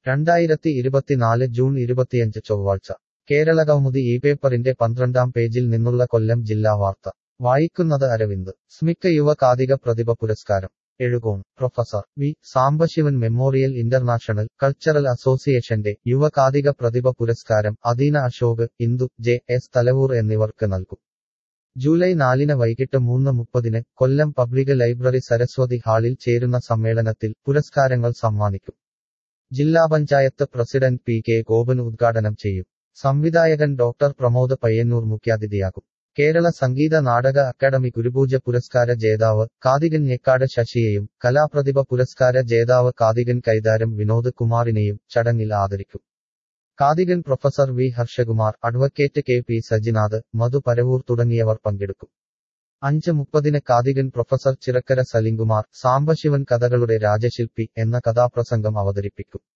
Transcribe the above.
രണ്ടായിരത്തി ഇരുപത്തിനാല് ജൂൺ ഇരുപത്തിയഞ്ച് ചൊവ്വാഴ്ച കേരള കൗമുദി ഈ പേപ്പറിന്റെ പന്ത്രണ്ടാം പേജിൽ നിന്നുള്ള കൊല്ലം ജില്ലാ വാർത്ത വായിക്കുന്നത് അരവിന്ദ് സ്മിക്ക യുവ കാതിക പ്രതിഭ പുരസ്കാരം Ezhukone professor V Sambasivan memorial international cultural അസോസിയേഷന്റെ യുവ കാതിക പ്രതിഭ പുരസ്കാരം അദീന അശോക് ഇന്ദു ജെ എസ് തലവൂർ എന്നിവർക്ക് നൽകും ജൂലൈ നാലിന് വൈകിട്ട് മൂന്ന് മുപ്പതിന് കൊല്ലം പബ്ലിക് ലൈബ്രറി സരസ്വതി ഹാളിൽ ചേരുന്ന സമ്മേളനത്തിൽ പുരസ്കാരങ്ങൾ സമ്മാനിക്കും ജില്ലാ panchayat president P K Gopan ഉദ്ഘാടനം ചെയ്യും സംവിധായകൻ ഡോക്ടർ പ്രമോദ് പയ്യന്നൂർ മുഖ്യാതിഥിയാകും കേരള സംഗീത നാടക അക്കാദമി ഗുരുപൂജ പുരസ്കാര ജേതാവ് കാതികൻ ഞെക്കാട് ശശിയെയും കലാപ്രതിഭ പുരസ്കാര ജേതാവ് കാതികൻ കൈതാരം വിനോദ് കുമാറിനെയും ചടങ്ങിൽ ആദരിക്കും കാതികൻ professor V Harshakumar advocate K P Sajinath Madhu Paravoor തുടങ്ങിയവർ പങ്കെടുക്കും അഞ്ച് മുപ്പതിന് കാതികൻ പ്രൊഫസർ ചിറക്കര സലിംകുമാർ സാംബശിവൻ കഥകളുടെ രാജശില്പി എന്ന കഥാപ്രസംഗം അവതരിപ്പിക്കും